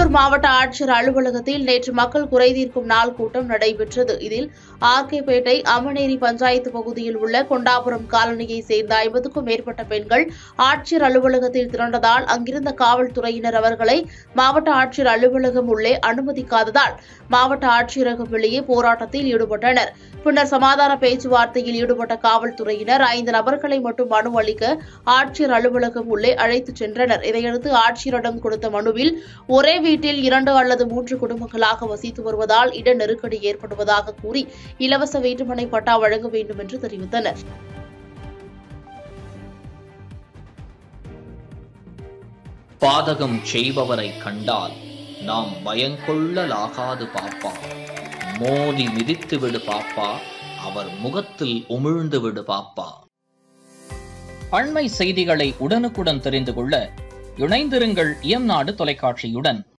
திருப்பூர் மாவட்ட ஆட்சியர் அலுவலகத்தில் நேற்று மக்கள் குறைதீர்க்கும் நாள் கூட்டம் நடைபெற்றது இதில் ஆர்கேபேட்டை அம்மனேரி பஞ்சாயத்து பகுதியில் உள்ள கொண்டாபுரம் காலனியை சேர்ந்த ஐம்பதுக்கும் மேற்பட்ட பெண்கள் ஆட்சியர் அலுவலகத்தில் திரண்டதால் அங்கிருந்த காவல்துறையினர் அவர்களை மாவட்ட ஆட்சியர் அலுவலகம் உள்ளே அனுமதிக்காததால் மாவட்ட ஆட்சியரகம் வெளியே போராட்டத்தில் ஈடுபட்டனர் பின்னர் சமாதான பேச்சுவார்த்தையில் ஈடுபட்ட காவல்துறையினர் ஐந்து நபர்களை மட்டும் மனு அளிக்க ஆட்சியர் அலுவலகம் உள்ளே அழைத்துச் சென்றனர் இதையடுத்து ஆட்சியரிடம் கொடுத்த மனுவில் ஒரே வீட்டில் இரண்டு அல்லது மூன்று குடும்பங்களாக வசித்து வருவதால் இட நெருக்கடி ஏற்படுவதாக கூறி இலவச வீட்டுமனை பட்டா வழங்க வேண்டும் என்று தெரிவித்தனர் பாதகம் செய்பவரை கண்டால் நாம் பயங்கொள்ளலாகாது பாப்பா மோதி மிதித்து விடு பாப்பா அவர் முகத்தில் உமிழ்ந்து விடு பாப்பா அண்மை செய்திகளை உடனுக்குடன் தெரிந்து கொள்ள இணைந்திருங்கள் எம் நாடு தொலைக்காட்சியுடன்